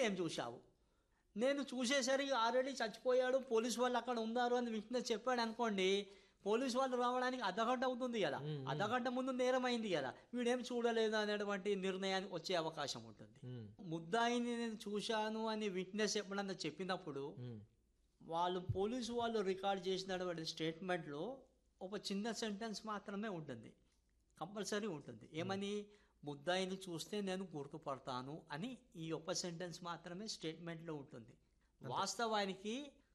ఏం చూశావు నేను చూసేసరికి ఆల్రెడీ చచ్చిపోయాడు పోలీసు వాళ్ళు అక్కడ ఉన్నారు అని విట్నెస్ చెప్పాడు అనుకోండి పోలీసు వాళ్ళు రావడానికి అర్ధగంట అవుతుంది కదా అర్ధగంట ముందు నేరం అయింది కదా వీడేం చూడలేదు అనేటువంటి నిర్ణయానికి వచ్చే అవకాశం ఉంటుంది ఉమ్, ముద్దాయిని నేను చూశాను అని విట్నెస్ ఎప్పుడన్నా చెప్పినప్పుడు ఉమ్, వాళ్ళు పోలీసు వాళ్ళు రికార్డ్ చేసినటువంటి స్టేట్మెంట్లో ఒక చిన్న సెంటెన్స్ మాత్రమే ఉంటుంది కంపల్సరీ ఉంటుంది ఏమని ముద్దాయిని చూస్తే నేను గుర్తుపడతాను అని ఈ ఒక్క సెంటెన్స్ మాత్రమే స్టేట్మెంట్లో ఉంటుంది వాస్తవానికి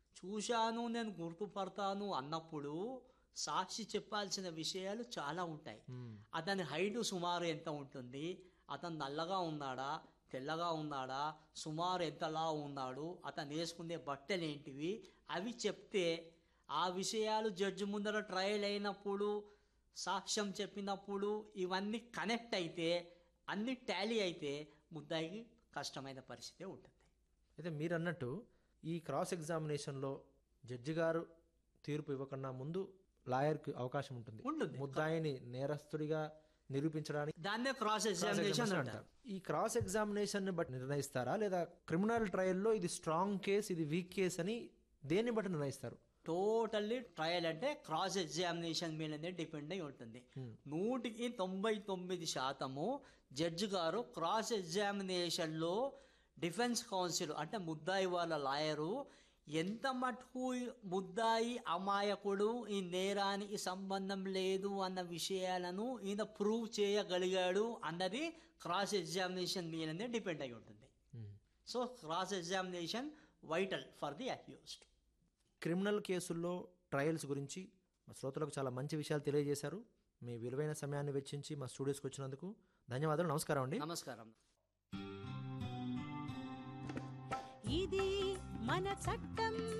చూశాను నేను గుర్తుపడతాను అన్నప్పుడు సాక్షి చెప్పాల్సిన విషయాలు చాలా ఉంటాయి ఉమ్, అతని హైట్ సుమారు ఎంత ఉంటుంది అతను నల్లగా ఉన్నాడా తెల్లగా ఉన్నాడా సుమారు ఎంతలా ఉన్నాడు అతను వేసుకునే బట్టలు ఏంటివి అవి చెప్తే ఆ విషయాలు జడ్జి ముందర ట్రయల్ అయినప్పుడు సాక్ష్యం చెప్పినప్పుడు ఇవన్నీ కనెక్ట్ అయితే అన్ని టాలీ అయితే ముద్దాయికి కష్టమైన పరిస్థితి ఉంటుంది అయితే మీరు అన్నట్టు ఈ క్రాస్ ఎగ్జామినేషన్లో జడ్జి గారు తీర్పు ఇవ్వకుండా ముందు లాయర్కి అవకాశం ఉంటుంది ఉంటుంది. ముద్దాయిని నేరస్తుడిగా నిరూపించడానికి దాన్నే క్రాస్ cross ఎగ్జామినేషన్ examination అంటారు అంటారు. ఈ క్రాస్ ఎగ్జామినేషన్ ని బట్టి నిర్ణయిస్తారా లేదా క్రిమినల్ ట్రయల్లో ఇది స్ట్రాంగ్ కేస్ ఇది వీక్ కేస్ అని దేన్ని బట్టి నిర్ణయిస్తారు టోటల్లీ ట్రయల్ అంటే క్రాస్ ఎగ్జామినేషన్ మీదనే డిపెండ్ అయి ఉంటుంది నూటికి తొంభై తొమ్మిది శాతము జడ్జి గారు క్రాస్ ఎగ్జామినేషన్లో డిఫెన్స్ కౌన్సిల్ అంటే ముద్దాయి వాళ్ళ లాయరు ఎంత మటుకు ముద్దాయి అమాయకుడు ఈ నేరానికి సంబంధం లేదు అన్న విషయాలను ఈయన ప్రూవ్ చేయగలిగాడు అన్నది క్రాస్ ఎగ్జామినేషన్ మీదనే డిపెండ్ అయి ఉంటుంది um. So cross examination vital for the accused criminal కేసుల్లో ట్రయల్స్ గురించి మా శ్రోతలకు చాలా మంచి విషయాలు తెలియజేశారు మీ విలువైన సమయాన్ని వెచ్చించి మా స్టూడియోస్కి వచ్చినందుకు ధన్యవాదాలు నమస్కారం అండి నమస్కారం ఇది మన చట్టం